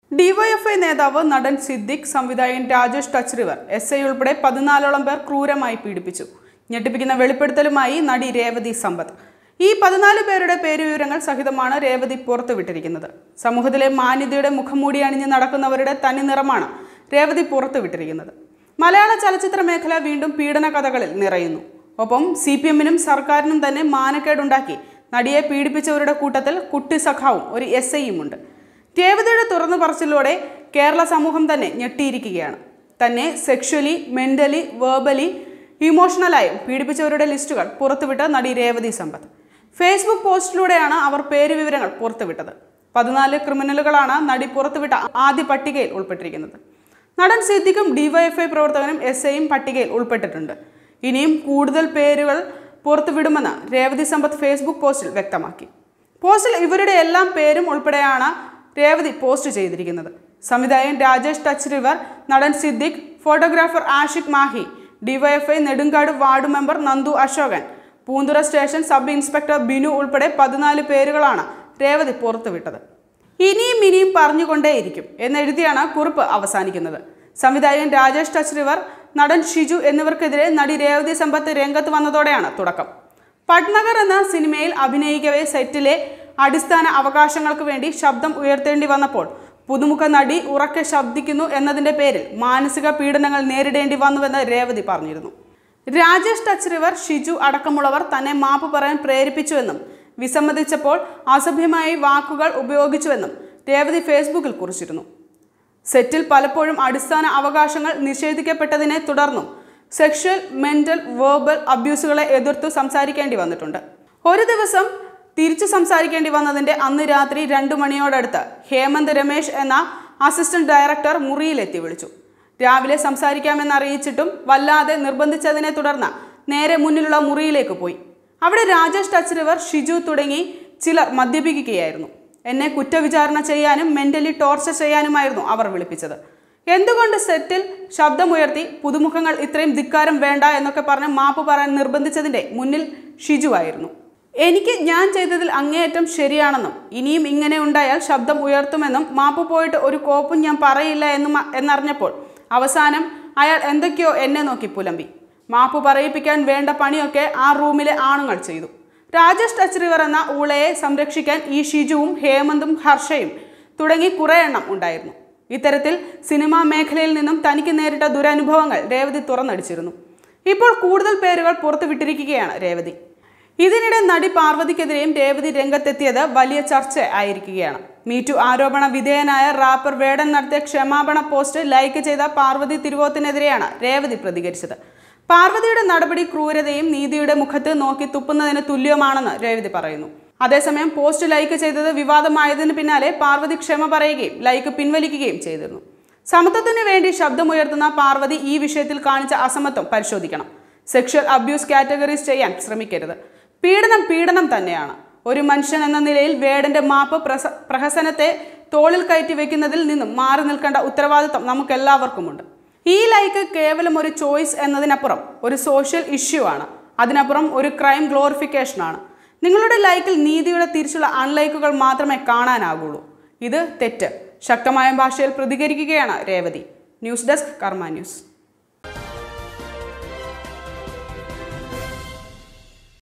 DYFI നേതാവ് നടൻ സിദ്ദിഖ് സംവിധായകൻ Rajesh Touchriver S I ഉൾപ്പെടെ പതിനാലോളം പേർ ക്രൂരമായി പീഡിപ്പിച്ചു ഞെട്ടിപ്പിക്കുന്ന വെളിപ്പെടുത്തലുമായി നടി രേവതി സമ്പത്ത് ഈ പതിനാല് പേരുടെ പേരുവിവരങ്ങൾ സഹിതമാണ് രേവതി പുറത്തുവിട്ടിരിക്കുന്നത് സമൂഹത്തിലെ മാന്യതയുടെ മുഖംമൂടി അണിഞ്ഞ് നടക്കുന്നവരുടെ തനി നിറമാണ് രേവതി പുറത്തുവിട്ടിരിക്കുന്നത് മലയാള ചലച്ചിത്ര മേഖല വീണ്ടും പീഡന കഥകളിൽ നിറയുന്നു ഒപ്പം സി പി എമ്മിനും സർക്കാരിനും തന്നെ മാനക്കേടുണ്ടാക്കി നടിയെ പീഡിപ്പിച്ചവരുടെ കൂട്ടത്തിൽ കുട്ടി സഖാവും ഒരു എസ് ഐയും ഉണ്ട് രേവതിയുടെ തുറന്നു പറച്ചിലൂടെ കേരള സമൂഹം തന്നെ ഞെട്ടിയിരിക്കുകയാണ് തന്നെ സെക്ഷലി മെന്റലി വേർബലി ഇമോഷണലായും പീഡിപ്പിച്ചവരുടെ ലിസ്റ്റുകൾ പുറത്തുവിട്ട നടി രേവതി സമ്പത്ത് ഫേസ്ബുക്ക് പോസ്റ്റിലൂടെയാണ് അവർ പേരുവിവരങ്ങൾ പുറത്തുവിട്ടത് പതിനാല് ക്രിമിനലുകളാണ് നടി പുറത്തുവിട്ട ആദ്യ പട്ടികയിൽ ഉൾപ്പെട്ടിരിക്കുന്നത് നടൻ സിദ്ദിഖും ഡിവൈഎഫ്ഐ പ്രവർത്തകനും എസ് ഐയും പട്ടികയിൽ ഉൾപ്പെട്ടിട്ടുണ്ട് ഇനിയും കൂടുതൽ പേരുകൾ പുറത്തുവിടുമെന്ന് രേവതി സമ്പത്ത് ഫേസ്ബുക്ക് പോസ്റ്റിൽ വ്യക്തമാക്കി പോസ്റ്റിൽ ഇവരുടെ എല്ലാം പേരും ഉൾപ്പെടെയാണ് രേവതി പോസ്റ്റ് ചെയ്തിരിക്കുന്നത് സംവിധായകൻ രാജേഷ് ടച്ച് റിവർ നടൻ Siddique photographer Ashiq Mahi DYFI Nedumkad ward member Nandu Ashokan Poonthura station sub inspector Binu ഉൾപ്പെടെ പതിനാല് പേരുകളാണ് രേവതി പുറത്തുവിട്ടത് ഇനിയും ഇനിയും പറഞ്ഞുകൊണ്ടേയിരിക്കും എന്നെഴുതിയാണ് കുറിപ്പ് അവസാനിക്കുന്നത് സംവിധായകൻ രാജേഷ് ടച്ച് റിവർ നടൻ ഷിജു എന്നിവർക്കെതിരെ നടി രേവതി സമ്പത്ത് രംഗത്ത് വന്നതോടെയാണ് തുടക്കം പട്നഗർ എന്ന സിനിമയിൽ അഭിനയിക്കവേ സെറ്റിലെ അടിസ്ഥാന അവകാശങ്ങൾക്ക് വേണ്ടി ശബ്ദം ഉയർത്തേണ്ടി വന്നപ്പോൾ പുതുമുഖ നടി ഉറക്കെ ശബ്ദിക്കുന്നു എന്നതിന്റെ പേരിൽ മാനസിക പീഡനങ്ങൾ നേരിടേണ്ടി വന്നുവെന്ന് രേവതി പറഞ്ഞിരുന്നു രാജേഷ് ടച്ച് റിവർ ഷിജു അടക്കമുള്ളവർ തന്നെ മാപ്പ് പറയാൻ പ്രേരിപ്പിച്ചുവെന്നും വിസമ്മതിച്ചപ്പോൾ അസഭ്യമായി വാക്കുകൾ ഉപയോഗിച്ചുവെന്നും രേവതി ഫേസ്ബുക്കിൽ കുറിച്ചിരുന്നു സെറ്റിൽ പലപ്പോഴും അടിസ്ഥാന അവകാശങ്ങൾ നിഷേധിക്കപ്പെട്ടതിനെ തുടർന്നും സെക്ഷൽ മെന്റൽ വേർബൽ അബ്യൂസുകളെ എതിർത്തു സംസാരിക്കേണ്ടി വന്നിട്ടുണ്ട് ഒരു ദിവസം തിരിച്ചു സംസാരിക്കേണ്ടി വന്നതിന്റെ അന്ന് രാത്രി രണ്ടു മണിയോടടുത്ത് ഹേമന്ത് രമേശ് എന്ന അസിസ്റ്റന്റ് ഡയറക്ടർ മുറിയിലെത്തി വിളിച്ചു രാവിലെ സംസാരിക്കാമെന്ന് അറിയിച്ചിട്ടും വല്ലാതെ നിർബന്ധിച്ചതിനെ തുടർന്ന് നേരെ മുന്നിലുള്ള മുറിയിലേക്ക് പോയി അവിടെ രാജേഷ് ടച്ച് റിവർ ഷിജു തുടങ്ങി ചിലർ മദ്യപിക്കുകയായിരുന്നു എന്നെ കുറ്റവിചാരണ ചെയ്യാനും മെന്റലി ടോർച്ചർ ചെയ്യാനുമായിരുന്നു അവർ വിളിപ്പിച്ചത് എന്തുകൊണ്ട് സെറ്റിൽ ശബ്ദമുയർത്തി പുതുമുഖങ്ങൾ ഇത്രയും ധിക്കാരം വേണ്ട എന്നൊക്കെ പറഞ്ഞ് മാപ്പ് പറയാൻ നിർബന്ധിച്ചതിന്റെ മുന്നിൽ ഷിജു ആയിരുന്നു എനിക്ക് ഞാൻ ചെയ്തതിൽ അങ്ങേയറ്റം ശരിയാണെന്നും ഇനിയും ഇങ്ങനെ ഉണ്ടായാൽ ശബ്ദം ഉയർത്തുമെന്നും മാപ്പ് പോയിട്ട് ഒരു കോപ്പും ഞാൻ പറയില്ല എന്നും എന്നറിഞ്ഞപ്പോൾ അവസാനം അയാൾ എന്തൊക്കെയോ എന്നെ നോക്കി പുലമ്പി മാപ്പ് പറയിപ്പിക്കാൻ വേണ്ട പണിയൊക്കെ ആ റൂമിലെ ആണുങ്ങൾ ചെയ്തു രാജേഷ് ടച്ച് റിവർ എന്ന ഊളയെ സംരക്ഷിക്കാൻ ഈ ഷിജുവും ഹേമന്തും ഹർഷയും തുടങ്ങി കുറേ എണ്ണം ഉണ്ടായിരുന്നു ഇത്തരത്തിൽ സിനിമാ മേഖലയിൽ നിന്നും തനിക്ക് നേരിട്ട ദുരനുഭവങ്ങൾ രേവതി തുറന്നടിച്ചിരുന്നു ഇപ്പോൾ കൂടുതൽ പേരുകൾ പുറത്തുവിട്ടിരിക്കുകയാണ് രേവതി ഇതിനിടെ നടി പാർവതിക്കെതിരെയും രേവതി രംഗത്തെത്തിയത് വലിയ ചർച്ച ആയിരിക്കുകയാണ് മീറ്റു ആരോപണ വിധേയനായ റാപ്പർ വേടൻ നടത്തിയ ക്ഷമാപണ പോസ്റ്റ് ലൈക്ക് ചെയ്ത പാർവതി തിരുവോത്തിനെതിരെയാണ് രേവതി പ്രതികരിച്ചത് പാർവതിയുടെ നടപടി ക്രൂരതയും നീതിയുടെ മുഖത്ത് നോക്കി തുപ്പുന്നതിന് തുല്യമാണെന്ന് രേവതി പറയുന്നു അതേസമയം പോസ്റ്റ് ലൈക്ക് ചെയ്തത് വിവാദമായതിന് പിന്നാലെ പാർവതി ക്ഷമ പറയുകയും ലൈക്ക് പിൻവലിക്കുകയും ചെയ്തിരുന്നു സമത്വത്തിന് വേണ്ടി ശബ്ദമുയർത്തുന്ന പാർവതി ഈ വിഷയത്തിൽ കാണിച്ച അസമത്വം പരിശോധിക്കണം സെക്ഷൽ അബ്യൂസ് കാറ്റഗറീസ് ചെയ്യാൻ ശ്രമിക്കരുത് പീഡനം പീഡനം തന്നെയാണ് ഒരു മനുഷ്യൻ എന്ന നിലയിൽ വേടന്റെ മാപ്പ് പ്രസ പ്രഹസനത്തെ തോളിൽ കയറ്റി വെക്കുന്നതിൽ നിന്നും മാറി നിൽക്കേണ്ട ഉത്തരവാദിത്വം നമുക്കെല്ലാവർക്കുമുണ്ട് ഈ ലൈക്ക് കേവലം ഒരു ചോയ്സ് എന്നതിനപ്പുറം ഒരു സോഷ്യൽ ഇഷ്യൂ ആണ് അതിനപ്പുറം ഒരു ക്രൈം ഗ്ലോറിഫിക്കേഷനാണ് നിങ്ങളുടെ ലൈക്കിൽ നീതിയുടെ തിരിച്ചുള്ള അൺലൈക്കുകൾ മാത്രമേ കാണാനാകുള്ളൂ ഇത് തെറ്റ് ശക്തമായ ഭാഷയിൽ പ്രതികരിക്കുകയാണ് Revathi news desk Karma news